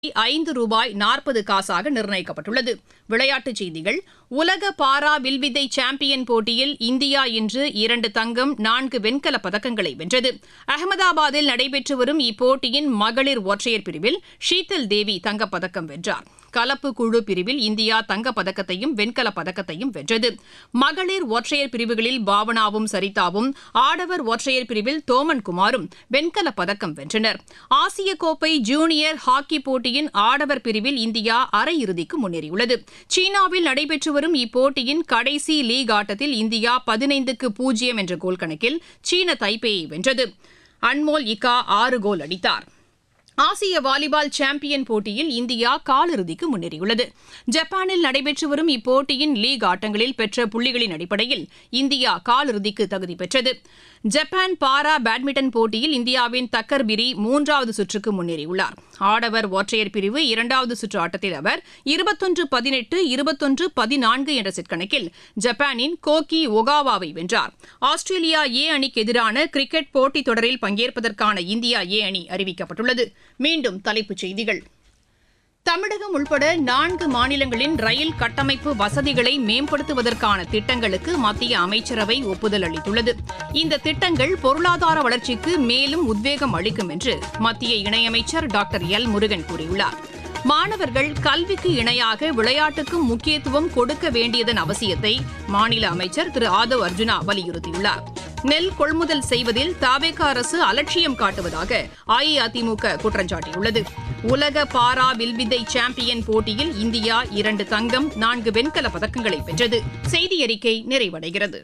ஐந்து ரூபாய் நாற்பது காசாக நிர்ணயிக்கப்பட்டுள்ளது விளையாட்டுச் செய்திகள் உலக பாரா வில்வித்தை சாம்பியன் போட்டியில் இந்தியா இன்று இரண்டு தங்கம் நான்கு வெண்கலப் பதக்கங்களை வென்றது அகமதாபாத்தில் நடைபெற்று வரும் இப்போட்டியின் மகளிர் ஒற்றையர் பிரிவில் ஷீதல் தேவி தங்கப்பதக்கம் வென்றார் கலப்பு குழு பிரிவில் இந்தியா தங்கப் பதக்கத்தையும் வெண்கலப் பதக்கத்தையும் வென்றது மகளிர் ஒற்றையர் பிரிவுகளில் பாவனாவும் சரிதாவும் ஆடவர் ஒற்றையர் பிரிவில் தோமன் குமாரும் வெண்கலப் பதக்கம் வென்றனர் ஆசிய கோப்பை ஜூனியர் ஹாக்கி போட்டியின் ஆடவர் பிரிவில் இந்தியா அரையிறுதிக்கு முன்னேறியுள்ளது சீனாவில் நடைபெற்று வரும் இப்போட்டியின் கடைசி லீக் ஆட்டத்தில் இந்தியா பதினைந்துக்கு பூஜ்ஜியம் என்ற கோல் கணக்கில் சீன தைப்பேயை வென்றது அன்மோல் இக்கா ஆறு கோல் அடித்தார் ஆசிய வாலிபால் சாம்பியன் போட்டியில் இந்தியா காலிறுதிக்கு முன்னேறியுள்ளது ஜப்பானில் நடைபெற்று வரும் இப்போட்டியின் லீக் ஆட்டங்களில் பெற்ற புள்ளிகளின் அடிப்படையில் இந்தியா காலிறுதிக்கு தகுதி பெற்றது ஜப்பான் பாரா பேட்மிண்டன் போட்டியில் இந்தியாவின் தக்கர் பிரி மூன்றாவது சுற்றுக்கு முன்னேறியுள்ளார் ஆடவர் ஒற்றையர் பிரிவு இரண்டாவது சுற்று ஆட்டத்தில் அவர் இருபத்தொன்று பதினெட்டு இருபத்தொன்று பதினான்கு என்ற செட் கணக்கில் ஜப்பானின் கோகி ஒகாவாவை வென்றார் ஆஸ்திரேலியா ஏ அணிக்கு எதிரான கிரிக்கெட் போட்டித் தொடரில் பங்கேற்பதற்கான இந்தியா ஏ அணி அறிவிக்கப்பட்டுள்ளது மீண்டும் தலைப்புச் செய்திகள் தமிழகம் உள்பட நான்கு மாநிலங்களின் ரயில் கட்டமைப்பு வசதிகளை மேம்படுத்துவதற்கான திட்டங்களுக்கு மத்திய அமைச்சரவை ஒப்புதல் அளித்துள்ளது இந்த திட்டங்கள் பொருளாதார வளர்ச்சிக்கு மேலும் உத்வேகம் அளிக்கும் என்று மத்திய இணையமைச்சர் டாக்டர் எல் முருகன் கூறியுள்ளார் மாணவர்கள் கல்விக்கு இணையாக விளையாட்டுக்கும் முக்கியத்துவம் கொடுக்க வேண்டியதன் அவசியத்தை மாநில அமைச்சர் திரு ஆதவ் அர்ஜுனா வலியுறுத்தியுள்ளார் நெல் கொள்முதல் செய்வதில் தாவேக அரசு அலட்சியம் காட்டுவதாக அஇஅதிமுக குற்றம் சாட்டியுள்ளது உலக பாரா வில்வித்தை சாம்பியன் போட்டியில் இந்தியா இரண்டு தங்கம் நான்கு வெண்கலப் பதக்கங்களை வென்றது செய்தி அறிக்கை நிறைவடைகிறது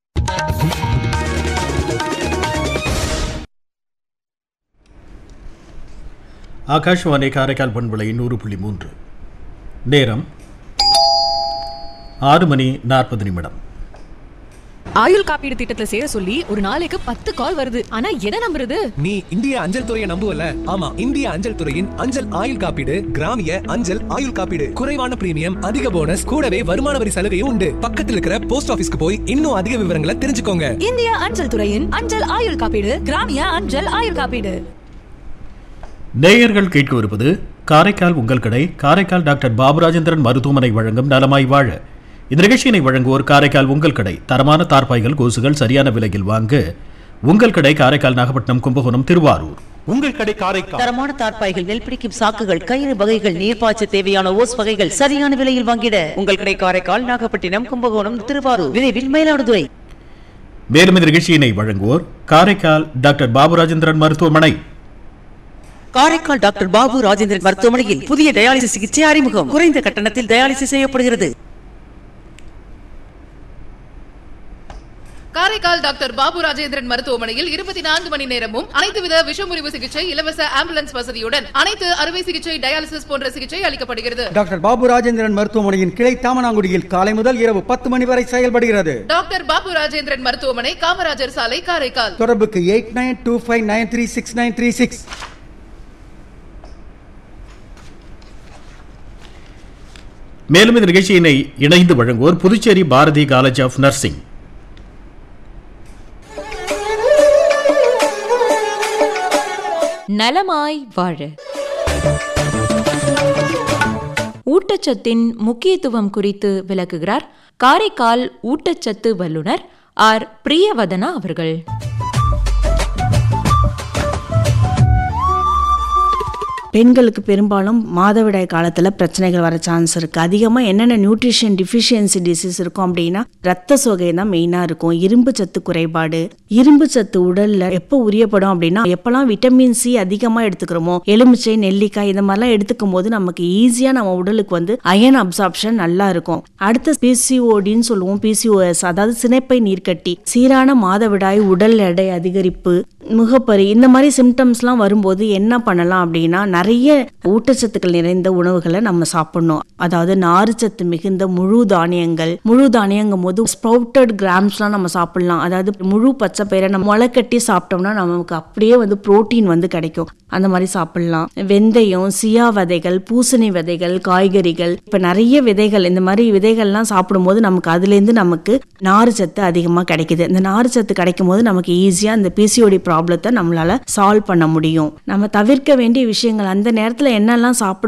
ஆகாஷ்வாணி காரைக்கால் பண்பலை நூறு புள்ளி மூன்று நேரம் ஆறு மணி நாற்பது நிமிடம் ஆயுள் காப்பீடு திட்டத்துல சேர சொல்லி ஒரு நாளைக்கு பத்து கால் வருது ஆனா எதை நம்புறது நீ இந்திய அஞ்சல் துறையை நம்புவல ஆமா இந்திய அஞ்சல் துறையின் அஞ்சல் ஆயுள் காப்பீடு கிராமிய அஞ்சல் ஆயுள் காப்பீடு குறைவான பிரீமியம் அதிக போனஸ் கூடவே வருமான வரி சலுகையும் உண்டு பக்கத்துல இருக்கிற போஸ்ட் ஆபீஸ்க்கு போய் இன்னும் அதிக விவரங்களை தெரிஞ்சுக்கோங்க இந்திய அஞ்சல் துறையின் அஞ்சல் ஆயுள் காப்பீடு கிராமிய அஞ்சல் ஆயுள் காப்பீடு நேயர்கள் கேட்கவிருப்பது காரைக்கால் உங்கள் கடை காரைக்கால் டாக்டர் பாபுராஜேந்திரன் மருத்துவமனை வழங்கும் நலமாய் வாழ இந்த நிகழ்ச்சியினை வழங்குவோர் காரைக்கால் உங்கள் கடை தரமான தார்பாய்கள் கொசுகள் சரியான விலையில் வாங்க உங்கள் கடை காரைக்கால் நாகப்பட்டினம் கும்பகோணம் திருவாரூர் உங்கள் கடை காரைக்கால் தரமான தார்ப்பாய்கள் நெல் பிடிக்கும் சாக்குகள் கயிறு வகைகள் நீர்ப்பாய்ச்ச தேவையான ஓஸ் வகைகள் சரியான விலையில் வாங்கிட உங்கள் கடை காரைக்கால் நாகப்பட்டினம் கும்பகோணம் திருவாரூர் விரைவில் மயிலாடுதுறை மேலும் இந்த நிகழ்ச்சியினை வழங்குவோர் காரைக்கால் டாக்டர் பாபுராஜேந்திரன் மருத்துவமனை காரைக்கால் டாக்டர் பாபு ராஜேந்திரன் மருத்துவமனையில் புதிய டயாலிசிஸ் சிகிச்சை அறிமுகம் குறைந்த கட்டணத்தில் டயாலிசிஸ் செய்யப்படுகிறது காரைக்கால் டாக்டர் பாபு ராஜேந்திரன் மருத்துவமனையில் இருபத்தி நான்கு மணி நேரமும் அனைத்து வித விஷமுறிவு சிகிச்சை இலவச ஆம்புலன்ஸ் வசதியுடன் அனைத்து அறுவை சிகிச்சை டயாலிசிஸ் போன்ற சிகிச்சை அளிக்கப்படுகிறது டாக்டர் பாபு ராஜேந்திரன் மருத்துவமனையின் கிளை தாமனாங்குடியில் காலை முதல் இரவு பத்து மணி வரை செயல்படுகிறது டாக்டர் பாபு ராஜேந்திரன் மருத்துவமனை காமராஜர் சாலை காரைக்கால் தொடர்புக்கு eight nine two five nine three six nine three six மேலும் இந்த நிகழ்ச்சியினை இணைந்து வழங்குவோர் Puducherry Bharathi college of nursing நலமாய் வாழ ஊட்டச்சத்தின் முக்கியத்துவம் குறித்து விளக்குகிறார் காரைக்கால் ஊட்டச்சத்து வல்லுனர் ஆர் பிரியவதனா அவர்கள் பெண்களுக்கு பெரும்பாலும் மாதவிடாய் காலத்தில் பிரச்சனைகள் வர சான்ஸ் இருக்குது அதிகமாக என்னென்ன நியூட்ரிஷன் டிஃபிஷியன்சி டிசீஸ் இருக்கும் அப்படின்னா ரத்த சோகை தான் மெயினாக இருக்கும் இரும்பு சத்து குறைபாடு இரும்பு சத்து உடலில் எப்போ உரியப்படும் அப்படின்னா எப்போல்லாம் விட்டமின் சி அதிகமாக எடுத்துக்கிறோமோ எலுமிச்சை நெல்லிக்காய் இந்த மாதிரிலாம் எடுத்துக்கும் போது நமக்கு ஈஸியாக நம்ம உடலுக்கு வந்து அயன் அப்சார்ப்ஷன் நல்லா இருக்கும் அடுத்த பிசிஓடின்னு சொல்லுவோம் பிசிஓஎஸ் அதாவது சினைப்பை நீர்க்கட்டி சீரான மாதவிடாய் உடல் எடை அதிகரிப்பு முகப்பரி இந்த மாதிரி சிம்டம்ஸ்லாம் வரும்போது என்ன பண்ணலாம் அப்படின்னா நிறைய ஊட்டச்சத்துக்கள் நிறைந்த உணவுகளை நம்ம சாப்பிடணும் அதாவது நார்ச்சத்து மிகுந்த முழு தானியங்கள் முழு தானியங்கும் போது ஸ்ப்ரவுட்டட் கிராம்ஸ்லாம் நம்ம சாப்பிடலாம் அதாவது முழு பச்சை பயிரை நம்ம முளைக்கட்டி சாப்பிட்டோம்னா நமக்கு அப்படியே வந்து புரோட்டீன் வந்து கிடைக்கும் அந்த மாதிரி சாப்பிடலாம் வெந்தயம் சியா விதைகள் பூசணி விதைகள் காய்கறிகள் இப்ப நிறைய விதைகள் இந்த மாதிரி விதைகள்லாம் சாப்பிடும்போது நமக்கு அதுலேருந்து நமக்கு நார்ச்சத்து அதிகமாக கிடைக்குது இந்த நார்ச்சத்து கிடைக்கும் போது நமக்கு ஈஸியாக இந்த பிசிஓடி ப்ராப்ளத்தை நம்மளால சால்வ் பண்ண முடியும் நம்ம தவிர்க்க வேண்டிய விஷயங்கள் அந்த நேரத்தில் என்னெல்லாம் சாப்பிட